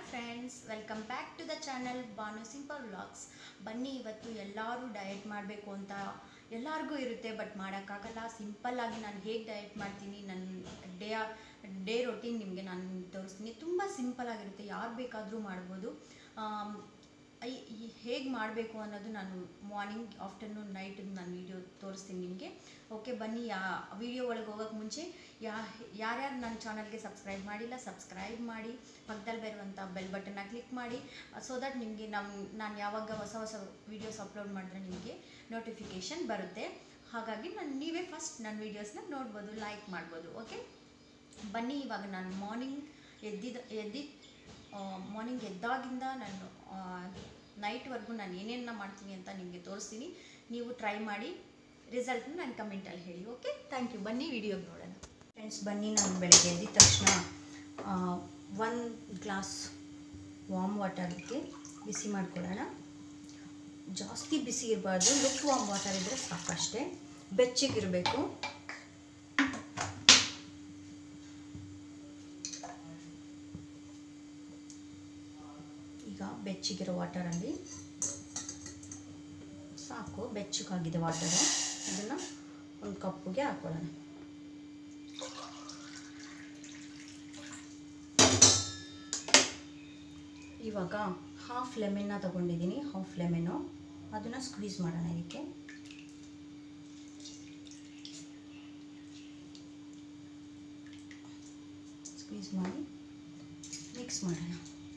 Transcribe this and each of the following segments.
friends welcome back to the channel Banu simple vlogs ಬನ್ನಿ ಇವತ್ತು ಎಲ್ಲರೂ ಡಯಟ್ ಮಾಡಬೇಕು ಅಂತ ಎಲ್ಲರಿಗೂ ಇರುತ್ತೆ ಬಟ್ ಮಾಡೋಕ್ಕಾಗಲ್ಲ ಸಿಂಪಲ್ಲಾಗಿ ನಾನು ಹೇಗೆ ಡಯಟ್ ಮಾಡ್ತೀನಿ ನನ್ನ ಡೇ ಡೇ ರೊಟೀನ್ ನಿಮಗೆ ನಾನು ತೋರಿಸ್ತೀನಿ ತುಂಬ ಸಿಂಪಲ್ಲಾಗಿರುತ್ತೆ ಯಾರು ಬೇಕಾದರೂ ಮಾಡ್ಬೋದು ಹೇಗೆ ಮಾಡಬೇಕು ಅನ್ನೋದು ನಾನು ಮಾರ್ನಿಂಗ್ ಆಫ್ಟರ್ನೂನ್ ನೈಟ್ ನಾನು ವೀಡಿಯೋ ತೋರಿಸ್ತೀನಿ ನಿಮಗೆ ಓಕೆ ಬನ್ನಿ ಯಾ ವಿಡಿಯೋ ಒಳಗೆ ಹೋಗೋಕ್ಕೆ ಮುಂಚೆ ಯಾ ಯಾರ್ಯಾರು ನನ್ನ ಚಾನಲ್ಗೆ ಸಬ್ಸ್ಕ್ರೈಬ್ ಮಾಡಿಲ್ಲ ಸಬ್ಸ್ಕ್ರೈಬ್ ಮಾಡಿ ಪಕ್ಕದಲ್ಲಿ ಬರುವಂಥ ಬೆಲ್ ಬಟನ್ನ ಕ್ಲಿಕ್ ಮಾಡಿ ಸೊ ದಟ್ ನಿಮಗೆ ನಮ್ಮ ನಾನು ಯಾವಾಗ ಹೊಸ ಹೊಸ ವೀಡಿಯೋಸ್ ಅಪ್ಲೋಡ್ ಮಾಡಿದ್ರೆ ನಿಮಗೆ ನೋಟಿಫಿಕೇಷನ್ ಬರುತ್ತೆ ಹಾಗಾಗಿ ನಾನು ನೀವೇ ಫಸ್ಟ್ ನನ್ನ ವೀಡಿಯೋಸ್ನ ನೋಡ್ಬೋದು ಲೈಕ್ ಮಾಡ್ಬೋದು ಓಕೆ ಬನ್ನಿ ಇವಾಗ ನಾನು ಮಾರ್ನಿಂಗ್ ಎದ್ದಿದ ಎದ್ದಿದ್ದು ಮಾರ್ನಿಂಗ್ ಎದ್ದಾಗಿಂದ ನಾನು ನೈಟ್ವರೆಗೂ ನಾನು ಏನೇನ ಮಾಡ್ತೀನಿ ಅಂತ ನಿಮಗೆ ತೋರಿಸ್ತೀನಿ ನೀವು ಟ್ರೈ ಮಾಡಿ ರಿಸಲ್ಟ್ನ ನಾನು ಕಮೆಂಟಲ್ಲಿ ಹೇಳಿ ಓಕೆ ಥ್ಯಾಂಕ್ ಯು ಬನ್ನಿ ವಿಡಿಯೋಗೆ ನೋಡೋಣ ಫ್ರೆಂಡ್ಸ್ ಬನ್ನಿ ನಾನು ಬೆಳಗ್ಗೆ ಎದ್ದಿದ ತಕ್ಷಣ ಒಂದು ಗ್ಲಾಸ್ ವಾಮ್ ವಾಟರ್ಗೆ ಬಿಸಿ ಮಾಡ್ಕೊಳ್ಳೋಣ ಜಾಸ್ತಿ ಬಿಸಿ ಇರಬಾರ್ದು ಲುಕ್ ವಾಮ್ ವಾಟರ್ ಇದ್ದರೆ ಸಾಕಷ್ಟೇ ಬೆಚ್ಚಗಿರಬೇಕು ಈಗ ಬೆಚ್ಚಗಿರೋ ವಾಟರಲ್ಲಿ ಸಾಕು ಬೆಚ್ಚಗಾಗಿದೆ ವಾಟರು ಇದನ್ನು ಒಂದು ಕಪ್ಪುಗೆ ಹಾಕೊಳ್ಳೋಣ ಇವಾಗ ಹಾಫ್ ಲೆಮನ್ನ ತೊಗೊಂಡಿದ್ದೀನಿ ಹಾಫ್ ಲೆಮನ್ನು ಅದನ್ನು ಸ್ಕ್ವೀಸ್ ಮಾಡೋಣ ಇದಕ್ಕೆ ಸ್ಕ್ವೀಸ್ ಮಾಡಿ ಮಿಕ್ಸ್ ಮಾಡೋಣ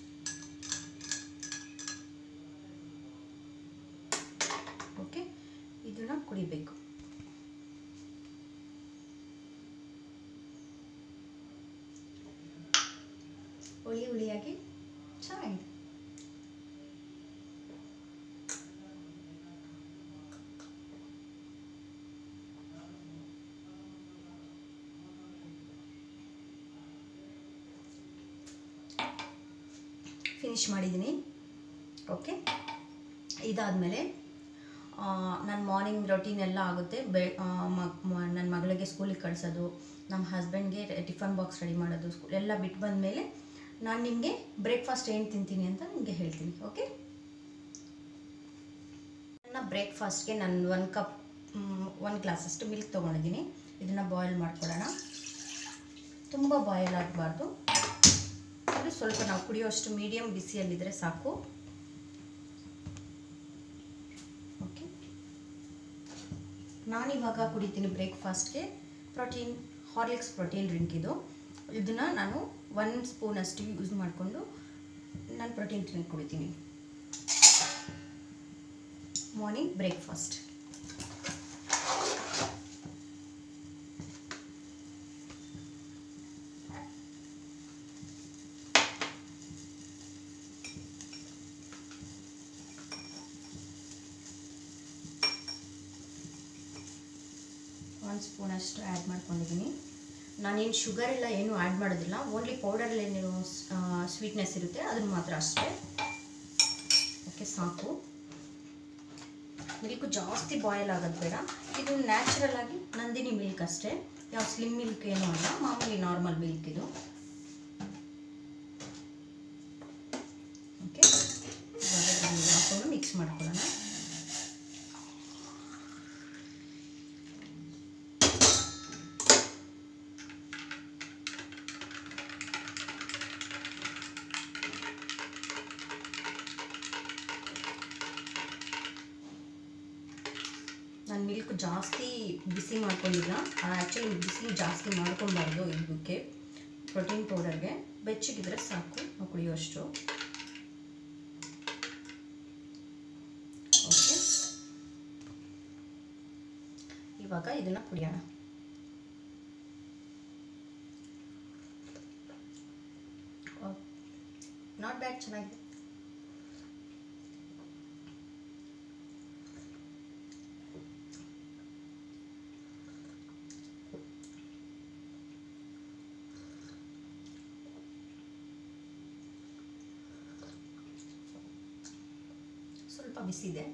ಓಕೆ ಇದನ್ನು ಕುಡಿಬೇಕು ಹುಳಿ ಹುಳಿಯಾಗಿ ಚೆನ್ನಾಗಿದೆ ಫಿನಿಶ್ ಮಾಡಿದ್ದೀನಿ ಓಕೆ ಇದಾದಮೇಲೆ ನನ್ನ ಮಾರ್ನಿಂಗ್ ರೊಟೀನ್ ಎಲ್ಲ ಆಗುತ್ತೆ ಬೆ ನನ್ನ ಮಗಳಿಗೆ ಸ್ಕೂಲಿಗೆ ಕಳಿಸೋದು ನಮ್ಮ ಹಸ್ಬೆಂಡ್ಗೆ ಟಿಫನ್ ಬಾಕ್ಸ್ ರೆಡಿ ಮಾಡೋದು ಸ್ಕೂಲ್ ಎಲ್ಲ ಬಿಟ್ಟು ಬಂದಮೇಲೆ ನಾನು ನಿಮಗೆ ಬ್ರೇಕ್ಫಾಸ್ಟ್ ಏನು ತಿಂತೀನಿ ಅಂತ ನಿಮಗೆ ಹೇಳ್ತೀನಿ ಓಕೆ ನನ್ನ ಬ್ರೇಕ್ಫಾಸ್ಟ್ಗೆ ನಾನು ಒಂದು ಕಪ್ ಒಂದು ಗ್ಲಾಸಷ್ಟು ಮಿಲ್ಕ್ ತೊಗೊಂಡಿದ್ದೀನಿ ಇದನ್ನು ಬಾಯ್ಲ್ ಮಾಡ್ಕೊಳ್ಳೋಣ ತುಂಬ ಬಾಯ್ಲ್ ಆಗಬಾರ್ದು ಅದು ಸ್ವಲ್ಪ ನಾವು ಕುಡಿಯೋಷ್ಟು ಮೀಡಿಯಮ್ ಬಿಸಿಯಲ್ಲಿದ್ದರೆ ಸಾಕು ಓಕೆ ನಾನಿವಾಗ ಕುಡಿತೀನಿ ಬ್ರೇಕ್ಫಾಸ್ಟ್ಗೆ ಪ್ರೋಟೀನ್ ಹಾರ್ಲಿಕ್ಸ್ ಪ್ರೋಟೀನ್ ಡ್ರಿಂಕ್ ಇದು ಇದನ್ನು ನಾನು ಒನ್ ಸ್ಪೂನಷ್ಟು ಯೂಸ್ ಮಾಡಿಕೊಂಡು ನಾನು ಪ್ರೋಟೀನ್ ಡ್ರಿಂಕ್ ಕುಡಿತೀನಿ ಮಾರ್ನಿಂಗ್ ಬ್ರೇಕ್ಫಾಸ್ಟ್ ಒಂದು ಸ್ಪೂನಷ್ಟು ಆ್ಯಡ್ ಮಾಡ್ಕೊಂಡಿದ್ದೀನಿ ನಾನೇನು ಶುಗರ್ ಎಲ್ಲ ಏನು ಆ್ಯಡ್ ಮಾಡೋದಿಲ್ಲ ಓನ್ಲಿ ಪೌಡರಲ್ಲಿ ಏನು ಸ್ವೀಟ್ನೆಸ್ ಇರುತ್ತೆ ಅದನ್ನು ಮಾತ್ರ ಅಷ್ಟೇ ಓಕೆ ಸಾಕು ಮಿಲ್ಕು ಜಾಸ್ತಿ ಬಾಯ್ಲ್ ಆಗೋದು ಬೇಡ ಇದು ನ್ಯಾಚುರಲ್ ಆಗಿ ನಂದಿನಿ ಮಿಲ್ಕ್ ಅಷ್ಟೇ ಯಾವ ಸ್ಲಿಮ್ ಮಿಲ್ಕ್ ಏನೂ ಅಲ್ಲ ಮಾಮೂಲಿ ನಾರ್ಮಲ್ ಮಿಲ್ಕ್ ಇದು ಓಕೆ ಇವಾಗ ಹಾಕೊಂಡು ಮಿಕ್ಸ್ ಮಾಡ್ಕೊಳ್ಳೋಣ ನಾನು ಮಿಲ್ಕ್ ಜಾಸ್ತಿ ಬಿಸಿ ಮಾಡ್ಕೊಂಡಿಲ್ಲ ಆ್ಯಕ್ಚುಲಿ ಬಿಸಿ ಜಾಸ್ತಿ ಮಾಡ್ಕೊಬಾರ್ದು ಇದಕ್ಕೆ ಪ್ರೋಟೀನ್ ಪೌಡರ್ಗೆ ಬೆಚ್ಚಗಿದ್ರೆ ಸಾಕು ನಾವು ಕುಡಿಯೋಷ್ಟು ಓಕೆ ಇವಾಗ ಇದನ್ನು ಕುಡಿಯೋಣ ನಾಟ್ ಬ್ಯಾಡ್ ಚೆನ್ನಾಗಿದೆ ಸ್ವಲ್ಪ ಬಿಸಿದೆ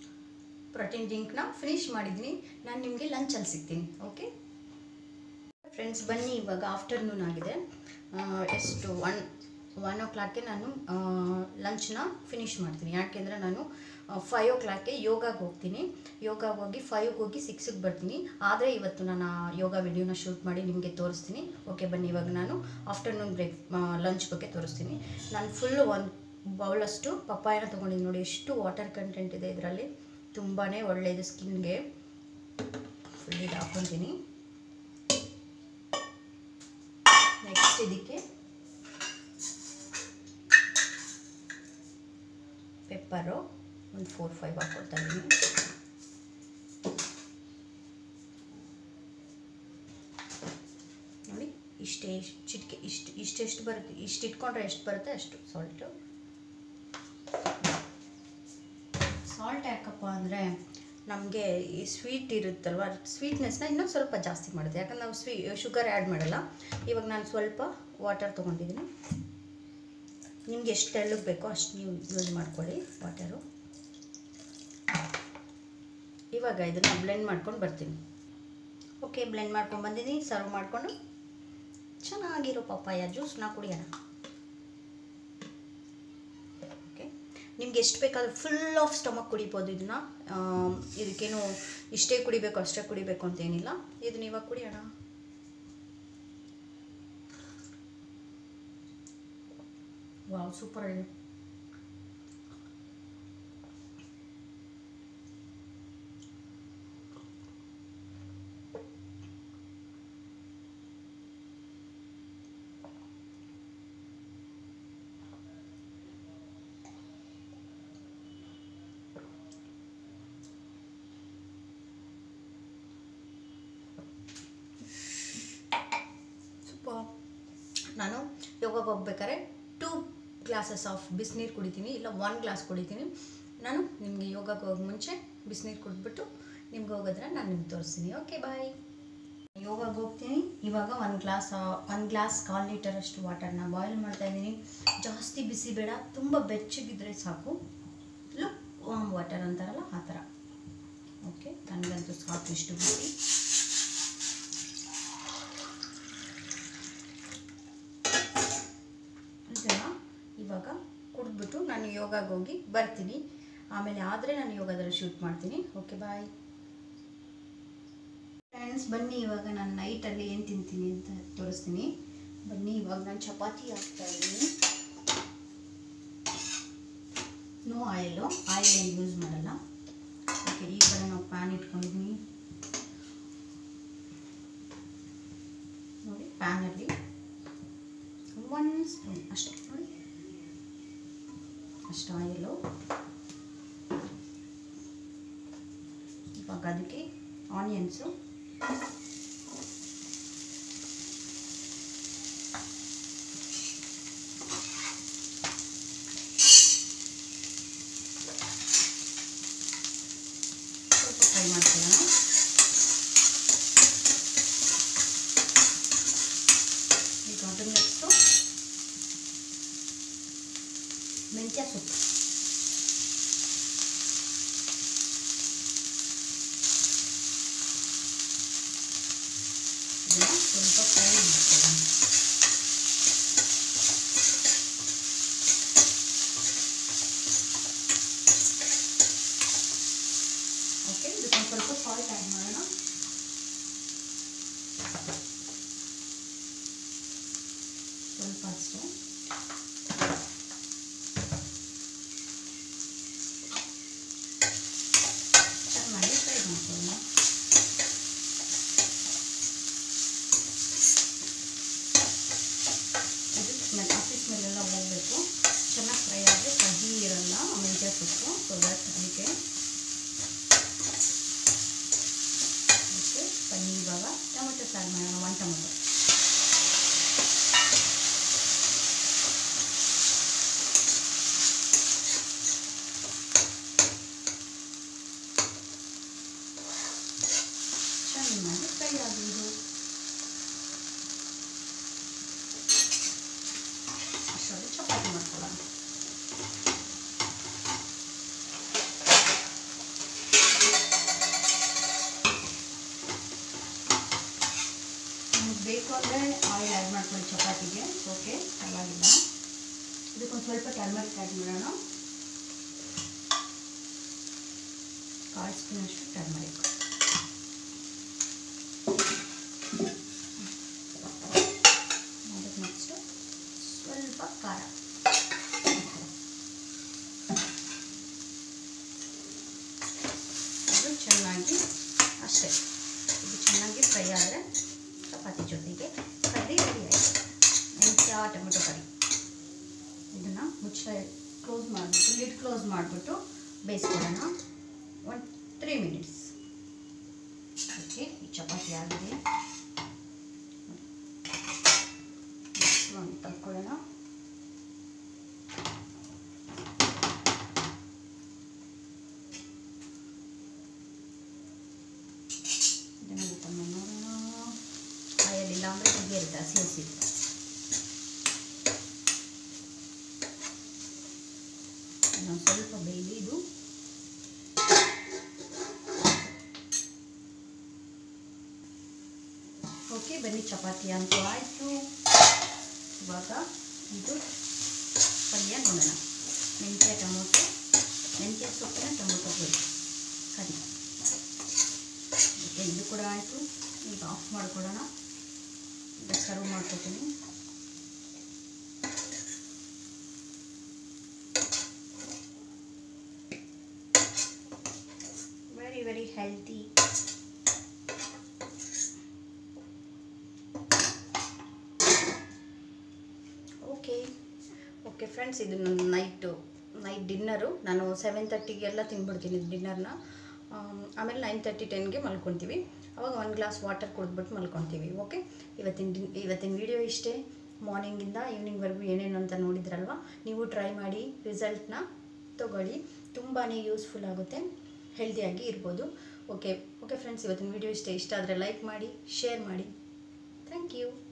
ಪ್ರೋಟೀನ್ ಡ್ರಿಂಕ್ನ ಫಿನಿಶ್ ಮಾಡಿದ್ದೀನಿ ನಾನು ನಿಮಗೆ ಲಂಚಲ್ಲಿ ಸಿಗ್ತೀನಿ ಓಕೆ ಫ್ರೆಂಡ್ಸ್ ಬನ್ನಿ ಇವಾಗ ಆಫ್ಟರ್ನೂನ್ ಆಗಿದೆ ಆ, ಎಷ್ಟು ಒನ್ ಒನ್ ಓ ಕ್ಲಾಕ್ಗೆ ನಾನು ಲಂಚ್ನ ಫಿನಿಷ್ ಮಾಡ್ತೀನಿ ಯಾಕೆಂದರೆ ನಾನು ಫೈವ್ ಓ ಕ್ಲಾಕ್ಗೆ ಯೋಗಾಗೆ ಹೋಗ್ತೀನಿ ಯೋಗಾಗೆ ಹೋಗಿ ಫೈವ್ಗೆ ಹೋಗಿ ಸಿಕ್ಸಿಗೆ ಬರ್ತೀನಿ ಆದರೆ ಇವತ್ತು ನಾನು ಆ ಯೋಗ ವಿಡಿಯೋನ ಶೂಟ್ ಮಾಡಿ ನಿಮಗೆ ತೋರಿಸ್ತೀನಿ ಓಕೆ ಬನ್ನಿ ಇವಾಗ ನಾನು ಆಫ್ಟರ್ನೂನ್ ಬ್ರೇಕ್ ಲಂಚ್ ಬಗ್ಗೆ ತೋರಿಸ್ತೀನಿ ನಾನು ಫುಲ್ಲು ಒಂದು ಬೌಲಷ್ಟು ಪಪ್ಪಾಯನ ತೊಗೊಂಡಿದ್ದೀನಿ ನೋಡಿ ಎಷ್ಟು ವಾಟರ್ ಕಂಟೆಂಟ್ ಇದೆ ಇದರಲ್ಲಿ ತುಂಬಾ ಒಳ್ಳೆಯದು ಸ್ಕಿನ್ಗೆ ಫುಲ್ ಇದು ಹಾಕ್ಕೊತೀನಿ ನೆಕ್ಸ್ಟ್ ಇದಕ್ಕೆ ಪೆಪ್ಪರು ಒಂದು ಫೋರ್ ಫೈವ್ ಹಾಕ್ಕೊಳ್ತಾ ಇದ್ದೀನಿ ನೋಡಿ ಇಷ್ಟೇ ಚಿಟಿಕೆ ಇಷ್ಟು ಇಷ್ಟೆಷ್ಟು ಬರುತ್ತೆ ಇಷ್ಟು ಇಟ್ಕೊಂಡ್ರೆ ಎಷ್ಟು ಬರುತ್ತೆ ಅಷ್ಟು ಸಾಲ್ಟು ಸಾಲ್ಟ್ ಯಾಕಪ್ಪ ಅಂದರೆ ನಮಗೆ ಈ ಸ್ವೀಟ್ ಇರುತ್ತಲ್ವ ಸ್ವೀಟ್ನೆಸ್ನ ಇನ್ನೂ ಸ್ವಲ್ಪ ಜಾಸ್ತಿ ಮಾಡುತ್ತೆ ಯಾಕಂದ್ರೆ ನಾವು ಸ್ವೀ ಶುಗರ್ ಆ್ಯಡ್ ಮಾಡಲ್ಲ ಇವಾಗ ನಾನು ಸ್ವಲ್ಪ ವಾಟರ್ ತೊಗೊಂಡಿದ್ದೀನಿ ನಿಮ್ಗೆ ಎಷ್ಟು ತೆಳ್ಳಗೆ ಬೇಕೋ ಅಷ್ಟು ನೀವು ಯೂಸ್ ಮಾಡ್ಕೊಳ್ಳಿ ವಾಟರು ಇವಾಗ ಇದನ್ನು ಬ್ಲೆಂಡ್ ಮಾಡ್ಕೊಂಡು ಬರ್ತೀನಿ ಓಕೆ ಬ್ಲೆಂಡ್ ಮಾಡ್ಕೊಂಡು ಬಂದಿದ್ದೀನಿ ಸರ್ವ್ ಮಾಡಿಕೊಂಡು ಚೆನ್ನಾಗಿರೋ ಪಪ್ಪಾಯ ಜ್ಯೂಸ್ನ ಕುಡಿಯೋಣ ಓಕೆ ನಿಮ್ಗೆ ಎಷ್ಟು ಬೇಕಾದ್ರೂ ಫುಲ್ ಆಫ್ ಸ್ಟಮಕ್ ಕುಡಿಬೋದು ಇದನ್ನ ಇದಕ್ಕೇನು ಇಷ್ಟೇ ಕುಡಿಬೇಕು ಅಷ್ಟೇ ಕುಡಿಬೇಕು ಅಂತ ಏನಿಲ್ಲ ಇದನ್ನ ಇವಾಗ ಕುಡಿಯೋಣ ವಾವ್ ಸೂಪರ್ ಆಗಿದೆ ಸೂಪರ್ ನಾನು ಯೋಗಕ್ಕೆ ಹೋಗ್ಬೇಕಾದ್ರೆ ಟೂ ಗ್ಲಾಸಸ್ ಆಫ್ ಬಿಸಿನೀರು ಕುಡಿತೀನಿ ಇಲ್ಲ ಒನ್ ಗ್ಲಾಸ್ ಕುಡಿತೀನಿ ನಾನು ನಿಮಗೆ ಯೋಗಕ್ಕೆ ಹೋಗೋ ಮುಂಚೆ ಬಿಸಿನೀರು ಕುಡಿದ್ಬಿಟ್ಟು ನಿಮ್ಗೆ ಹೋಗೋದ್ರೆ ನಾನು ನಿಮ್ಗೆ ತೋರಿಸ್ತೀನಿ ಓಕೆ ಬಾಯ್ ಯೋಗಕ್ಕೆ ಹೋಗ್ತೀನಿ ಇವಾಗ ಒಂದು ಗ್ಲಾಸ್ ಒಂದು ಗ್ಲಾಸ್ ಕಾಲು ಲೀಟರ್ ಅಷ್ಟು ವಾಟರ್ನ ಬಾಯ್ಲ್ ಮಾಡ್ತಾ ಇದ್ದೀನಿ ಜಾಸ್ತಿ ಬಿಸಿ ಬೇಡ ತುಂಬ ಬೆಚ್ಚಗಿದ್ರೆ ಸಾಕು ಇಲ್ಲ ವಾಮ್ ವಾಟರ್ ಅಂತಾರಲ್ಲ ಆ ಥರ ಓಕೆ ನನಗಂತೂ ಸಾಕು ಇಷ್ಟು ಬಿಸಿ ಇದನ್ನ ಇವಾಗ ಕುಡಿದ್ಬಿಟ್ಟು ನಾನು ಯೋಗಾಗೆ ಹೋಗಿ ಬರ್ತೀನಿ ಆಮೇಲೆ ಆದರೆ ನಾನು ಯೋಗದಲ್ಲಿ ಶೂಟ್ ಮಾಡ್ತೀನಿ ಓಕೆ ಬಾಯ್ ಫ್ರೆಂಡ್ಸ್ ಬನ್ನಿ ಇವಾಗ ನಾನು ನೈಟಲ್ಲಿ ಏನು ತಿಂತೀನಿ ಅಂತ ತೋರಿಸ್ತೀನಿ ಬನ್ನಿ ಇವಾಗ ನಾನು ಚಪಾತಿ ಹಾಕ್ತಾ ಇದ್ದೀನಿ ನೋ ಆಯಿಲು ಆಯಿಲ್ ಏನು ಯೂಸ್ ಮಾಡಲ್ಲ ಓಕೆ ಈ ಕಡೆ ನಾವು ಪ್ಯಾನ್ ಇಟ್ಕೊಂಡಿದ್ದೀನಿ ನೋಡಿ ಪ್ಯಾನಲ್ಲಿ ಒನ್ ಸ್ಪೂನ್ ಅಷ್ಟೇ ನೋಡಿ ಅಷ್ಟು ಆಯಿಲು ಇವಾಗ ಅದಕ್ಕೆ ಆನಿಯನ್ಸು ಸ್ವಲ್ಪ ಫ್ರೈ ಮಾಡ್ಕೊಳ್ಳೋಣ ಈಗ ಅದನ್ನ ನೆಕ್ಸ್ಟು ಮೆಂತ್ಯ ಸೊಪ್ಪು ಇದನ್ನ ಸ್ವಲ್ಪ ಫ್ರೈ ಮಾಡ್ಕೊಳ್ಳೋಣ ಓಕೆ ಇದಕ್ಕೊಂದು ಸ್ವಲ್ಪ ಸಾಲ್ಟ್ ಆ್ಯಡ್ ಮಾಡೋಣ ಸ್ವಲ್ಪ ಅಷ್ಟೇ ಚೆನ್ನಾಗಿ ಫ್ರೈ ಮಾಡ್ಕೊಳ್ಳೋಣ ಇದು ಸ್ಮೆಲ್ ಹಸಿ ಸ್ಮೆಲ್ಲೆಲ್ಲ ಹೋಗಬೇಕು ಚೆನ್ನಾಗಿ ಫ್ರೈ ಆದರೆ ಕಹಿ ಇರಲ್ಲ ಮೆಂತ್ಯ ಸೊಪ್ಪು ಸೊ ದಟ್ ಅದಕ್ಕೆ ಓಕೆ ಬನ್ನಿ ಇವಾಗ ಟೊಮೆಟೊ ಸಾರು ಮಾಡೋಣ ಒನ್ ಟೊಮೆಟೊ ಚೆನ್ನಾಗಿ ಫ್ರೈ ಆಗುವುದು ಅಷ್ಟರಲ್ಲಿ ಚಪಾತಿ ಮಾಡ್ಕೊಳ್ಳೋಣ ನಿಮ್ಗೆ ಬೇಕು ಅಂದರೆ ಆಯಿಲ್ ಆ್ಯಡ್ ಮಾಡ್ಕೊಳ್ಳಿ ಚಪಾತಿಗೆ ಓಕೆ ಪರವಾಗಿಲ್ಲ ಇದಕ್ಕೊಂದು ಸ್ವಲ್ಪ ಟರ್ಮರಿಕ್ ಆ್ಯಡ್ ಮಾಡೋಣ ಕಾಲು ಸ್ಪೂನಷ್ಟು ಟರ್ಮರಿಕ್ ಅದಕ್ಕೆ ನೆಕ್ಸ್ಟು ಸ್ವಲ್ಪ ಖಾರ ಅದು ಚೆನ್ನಾಗಿ ಅಷ್ಟೇ ಇದು ಚೆನ್ನಾಗಿ ಫ್ರೈ ಆದರೆ ಚಪಾತಿ ಜೊತೆಗೆ ಕರ್ರಿ ರೆಡಿ ಆಯಿತು ಮೆಂತ್ಯ ಟೊಮೆಟೊ ಕರಿ ಇದನ್ನು ಮುಚ್ಚ ಕ್ಲೋಸ್ ಮಾಡಿಬಿಟ್ಟು ಲಿಡ್ ಕ್ಲೋಸ್ ಮಾಡಿಬಿಟ್ಟು ಬೇಯಿಸ್ಕೊಳ್ಳೋಣ ಒಂದು ತ್ರೀ ಮಿನಿಟ್ಸ್ ಓಕೆ ಈ ಚಪಾತಿ ಆಗಿದೆ ಒಂದು ತಕ್ಕೊಳ್ಳೋಣ ಇದನ್ನು ಊಟ ಮಾಡಿ ನೋಡೋಣ ಆಯಲ್ಲಿಲ್ಲ ಅಂದರೆ ಹೀಗೆ ಇರುತ್ತೆ ಹಸಿ ಹಸಿ ಇನ್ನೊಂದು ಸ್ವಲ್ಪ ಬೇಯಲಿ ಇದು ಓಕೆ ಬನ್ನಿ ಚಪಾತಿ ಅಂತೂ ಆಯಿತು ಇವಾಗ ಇದು ಪಲ್ಯ ನೋಡೋಣ ಮೆಂತ್ಯ ಟೊಮೊಟೊ ಮೆಂತ್ಯ ಸೊಪ್ಪಿನ ಟೊಮೊಟೊ ಬೇಕು ಕರಿ ಓಕೆ ಇದು ಕೂಡ ಆಯಿತು ಈಗ ಆಫ್ ಮಾಡ್ಕೊಳ್ಳೋಣ ಈಗ ಸರ್ವ್ ಮಾಡ್ಕೊತೀನಿ very very healthy okay okay friends ಇದು ನನ್ನ ನೈಟು ನೈಟ್ ಡಿನ್ನರು ನಾನು ಸೆವೆನ್ ತರ್ಟಿಗೆಲ್ಲ ತಿನ್ಬಿಡ್ತೀನಿ ಡಿನ್ನರ್ನ ಆಮೇಲೆ ನೈನ್ ತರ್ಟಿ ಟೆನ್ಗೆ ಮಲ್ಕೊತೀವಿ ಅವಾಗ ಒಂದು ಗ್ಲಾಸ್ ವಾಟರ್ ಕುಡಿದ್ಬಿಟ್ಟು ಮಲ್ಕೊತೀವಿ ಓಕೆ ಇವತ್ತಿನ ಡಿ ಇವತ್ತಿನ ವಿಡಿಯೋ ಇಷ್ಟೇ ಮಾರ್ನಿಂಗಿಂದ ಈವ್ನಿಂಗ್ವರೆಗೂ ಏನೇನು ಅಂತ ನೋಡಿದ್ರಲ್ವ ನೀವು ಟ್ರೈ ಮಾಡಿ ರಿಸಲ್ಟ್ನ ತಗೊಳ್ಳಿ ತುಂಬಾ ಯೂಸ್ಫುಲ್ ಆಗುತ್ತೆ ಹೆಲ್ದಿಯಾಗಿ ಇರ್ಬೋದು ಓಕೆ ಓಕೆ ಫ್ರೆಂಡ್ಸ್ ಇವತ್ತಿನ ವಿಡಿಯೋ ಇಷ್ಟ ಇಷ್ಟ ಆದರೆ ಲೈಕ್ ಮಾಡಿ ಶೇರ್ ಮಾಡಿ ಥ್ಯಾಂಕ್ ಯು